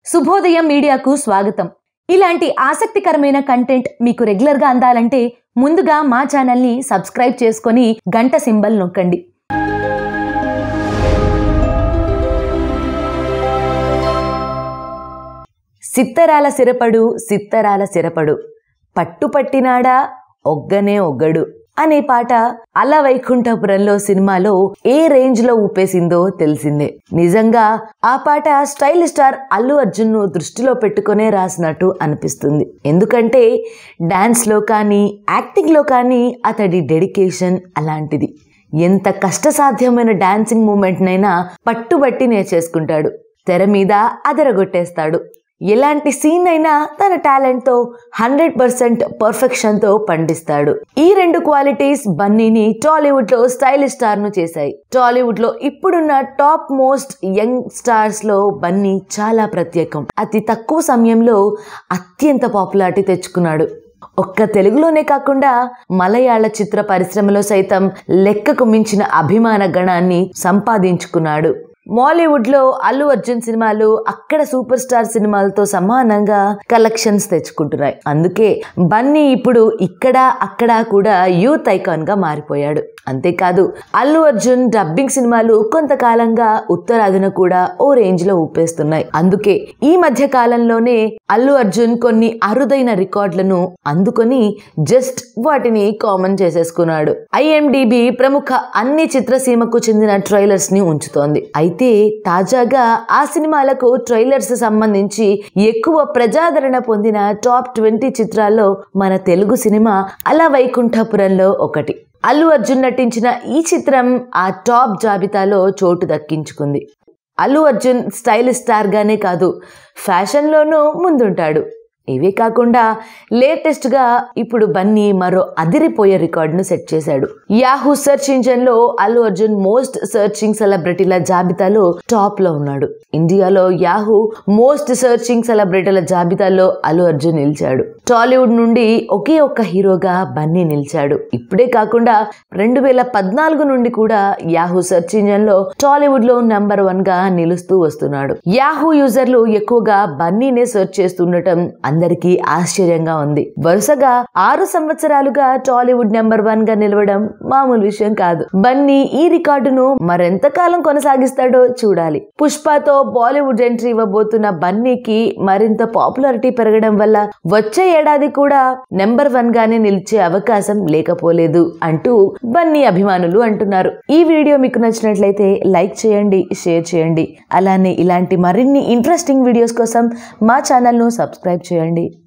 శుభోదయం మీడియాకు స్వాగతం ఇలాంటి ఆసక్తికరమైన కంటెంట్ మీకు రెగ్యులర్గా అందాలంటే ముందుగా మా ఛానల్ని సబ్స్క్రైబ్ చేసుకొని గంట సింబల్ నొక్కండి సిత్తరాల సిరపడు సిత్తరాల సిరపడు పట్టుపట్టినాడా ఒగ్గనే ఒగ్గడు అనే పాట అల వైకుంఠపురంలో సినిమాలో ఏ రేంజ్ లో ఊపేసిందో తెలిసిందే నిజంగా ఆ పాట స్టైల్ స్టార్ అల్లు అర్జున్ ను దృష్టిలో పెట్టుకునే రాసినట్టు అనిపిస్తుంది ఎందుకంటే డాన్స్ లో కానీ యాక్టింగ్ లో కానీ అతడి డెడికేషన్ అలాంటిది ఎంత కష్టసాధ్యమైన డాన్సింగ్ మూమెంట్నైనా పట్టుబట్టి నేర్చేసుకుంటాడు తెర మీద అదరగొట్టేస్తాడు ఎలాంటి సీన్ అయినా తన టాలెంట్తో హండ్రెడ్ పర్సెంట్ పర్ఫెక్షన్తో పండిస్తాడు ఈ రెండు క్వాలిటీస్ బన్నీని టాలీవుడ్లో స్టైలిష్ స్టార్ను చేశాయి టాలీవుడ్లో ఇప్పుడున్న టాప్ మోస్ట్ యంగ్ స్టార్స్లో బన్నీ చాలా ప్రత్యేకం అతి తక్కువ సమయంలో అత్యంత పాపులారిటీ తెచ్చుకున్నాడు ఒక్క తెలుగులోనే కాకుండా మలయాళ చిత్ర పరిశ్రమలో సైతం లెక్కకు మించిన అభిమాన గణాన్ని సంపాదించుకున్నాడు మాలీవుడ్ లో అల్లు అర్జున్ సినిమాలు అక్కడ సూపర్ స్టార్ సినిమాలతో సమానంగా కలెక్షన్స్ తెచ్చుకుంటున్నాయి అందుకే బన్నీ ఇప్పుడు ఇక్కడ అక్కడ కూడా యూత్ ఐకాన్ గా మారిపోయాడు అంతేకాదు అల్లు అర్జున్ డబ్బింగ్ సినిమాలు కొంతకాలంగా ఉత్తరాదిన కూడా ఓ రేంజ్ లో ఊపేస్తున్నాయి అందుకే ఈ మధ్య కాలంలోనే అల్లు అర్జున్ కొన్ని అరుదైన రికార్డులను అందుకొని జస్ట్ వాటిని కామన్ చేసేసుకున్నాడు ఐఎండిబి ప్రముఖ అన్ని చిత్రసీమకు చెందిన ట్రైలర్స్ ని ఉంచుతోంది అయితే తాజాగా ఆ సినిమాలకు ట్రైలర్స్ సంబంధించి ఎక్కువ ప్రజాదరణ పొందిన టాప్ ట్వంటీ చిత్రాల్లో మన తెలుగు సినిమా అల వైకుంఠపురంలో ఒకటి అల్లు అర్జున్ నటించిన ఈ చిత్రం ఆ టాప్ జాబితాలో చోటు దక్కించుకుంది అల్లు అర్జున్ స్టైల్ స్టార్గానే కాదు ఫ్యాషన్లోనూ ముందుంటాడు ఇవే కాకుండా లేటెస్ట్గా ఇప్పుడు బన్నీ మరో అదిరిపోయే రికార్డును సెట్ చేశాడు యాహూ సెర్చ్ ఇంజన్లో అల్లు అర్జున్ మోస్ట్ సర్చింగ్ సెలబ్రిటీల జాబితాలో టాప్ లో ఉన్నాడు ఇండియాలో యాహూ మోస్ట్ సర్చింగ్ సెలబ్రిటీల జాబితాలో అల్లు అర్జున్ నిలిచాడు టాలీవుడ్ నుండి ఒకే ఒక్క హీరోగా బన్నీ నిలిచాడు ఇప్పుడే కాకుండా రెండు వేల పద్నాలుగు నుండి కూడా యాహూ సెర్చ్ ఇంజన్ లో టాలీవుడ్ లో నంబర్ వన్ గా నిలుస్తూ వస్తున్నాడు యాహూ యూజర్లు ఎక్కువగా బన్నీనే సెర్చ్ చేస్తుండటం అందరికీ ఆశ్చర్యంగా ఉంది వరుసగా ఆరు సంవత్సరాలుగా టాలీవుడ్ నెంబర్ వన్ గా నిలవడం మామూలు విషయం కాదు బన్నీ ఈ రికార్డును మరెంత కాలం కొనసాగిస్తాడో చూడాలి పుష్పతో బాలీవుడ్ ఎంట్రీ ఇవ్వబోతున్న బన్నీకి మరింత పాపులారిటీ పెరగడం వల్ల వచ్చే ఏడాది కూడా నెంబర్ వన్ గానే నిలిచే అవకాశం లేకపోలేదు అంటూ బన్నీ అభిమానులు అంటున్నారు ఈ వీడియో మీకు నచ్చినట్లయితే లైక్ చేయండి షేర్ చేయండి అలానే ఇలాంటి మరిన్ని ఇంట్రెస్టింగ్ వీడియోస్ కోసం మా ఛానల్ను సబ్స్క్రైబ్ చేయండి